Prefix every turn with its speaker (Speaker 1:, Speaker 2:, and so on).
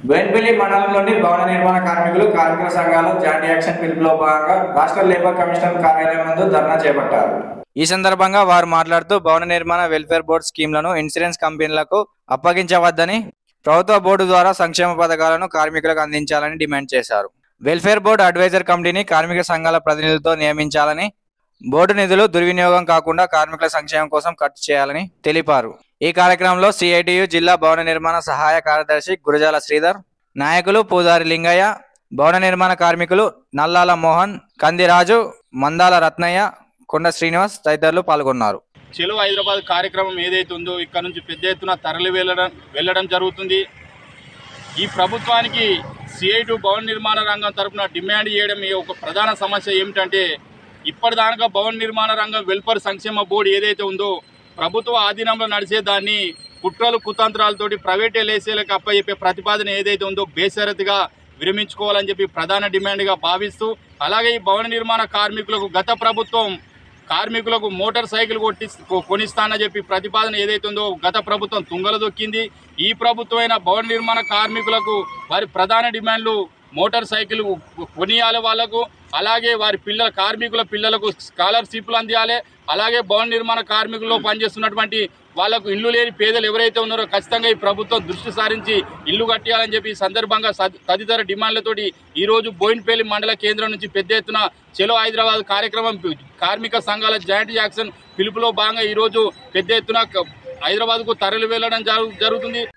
Speaker 1: బోయిన్పల్లి మండలంలోని భవన నిర్మాణ కార్మికులు కార్మికుల సంఘాలు జాయింట్ యాక్షన్ పిలుపులో భాగంగా రాష్ట్ర లేబర్ కమిషనర్ కార్యాలయం ముందు ధర్నా చేపట్టారు ఈ సందర్భంగా వారు మాట్లాడుతూ భవన నిర్మాణ వెల్ఫేర్ బోర్డు స్కీమ్లను ఇన్సూరెన్స్ కంపెనీలకు అప్పగించవద్దని ప్రభుత్వ బోర్డు ద్వారా సంక్షేమ పథకాలను కార్మికులకు అందించాలని డిమాండ్ చేశారు వెల్ఫేర్ బోర్డు అడ్వైజర్ కమిటీని కార్మిక సంఘాల ప్రతినిధులతో నియమించాలని బోర్డు నిధులు దుర్వినియోగం కాకుండా కార్మికుల సంక్షేమం కోసం ఖర్చు చేయాలని తెలిపారు ఈ కార్యక్రమంలో సిఐటియు జిల్లా భవన నిర్మాణ సహాయ కార్యదర్శి గురజాల శ్రీధర్ నాయకులు పూజారి లింగయ్య భవన నిర్మాణ కార్మికులు నల్లాల మోహన్ కందిరాజు మందాల రత్నయ్య కొండ శ్రీనివాస్ తదితరులు పాల్గొన్నారు
Speaker 2: చెలో హైదరాబాద్ కార్యక్రమం ఏదైతే ఉందో ఇక్కడ నుంచి పెద్ద ఎత్తున తరలి వెళ్ళడం వెళ్ళడం జరుగుతుంది ఈ ప్రభుత్వానికి సిఐటు భవన నిర్మాణ రంగం తరపున డిమాండ్ చేయడం ఈ ఒక ప్రధాన సమస్య ఏమిటంటే ఇప్పటిదాకా భవన నిర్మాణ రంగం వెల్ఫేర్ సంక్షేమ బోర్డు ఏదైతే ఉందో ప్రభుత్వ ఆధీనంలో నడిచే దాన్ని కుట్రలు కుతంత్రాలతోటి ప్రైవేట్ ఎల్ఐసీలకు అప్పచెప్పే ప్రతిపాదన ఏదైతే ఉందో బేషరతుగా విరమించుకోవాలని చెప్పి ప్రధాన డిమాండ్గా భావిస్తూ అలాగే ఈ భవన నిర్మాణ కార్మికులకు గత ప్రభుత్వం కార్మికులకు మోటార్ సైకిల్ కొట్టి కొనిస్తానని చెప్పి ప్రతిపాదన ఏదైతే ఉందో గత ప్రభుత్వం తుంగలు దొక్కింది ఈ ప్రభుత్వమైన భవన నిర్మాణ కార్మికులకు వారి ప్రధాన డిమాండ్లు మోటార్ సైకిల్ కొనియాలి వాళ్ళకు అలాగే వారి పిల్లల కార్మికుల పిల్లలకు స్కాలర్షిప్లు అందియాలి అలాగే భవన నిర్మాణ కార్మికుల్లో పనిచేస్తున్నటువంటి వాళ్ళకు ఇల్లు లేని పేదలు ఎవరైతే ఉన్నారో ఖచ్చితంగా ఈ ప్రభుత్వం దృష్టి సారించి ఇల్లు కట్టియాలని చెప్పి ఈ సందర్భంగా సద్- తదితర డిమాండ్లతోటి ఈరోజు బోయిన్పల్లి మండల కేంద్రం నుంచి పెద్ద ఎత్తున చెలో హైదరాబాద్ కార్యక్రమం కార్మిక సంఘాల జాయింట్ యాక్షన్ పిలుపులో భాగంగా ఈరోజు పెద్ద ఎత్తున క- హైదరాబాద్కు తరలి వెళ్ళడం జరుగు- జరుగుతుంది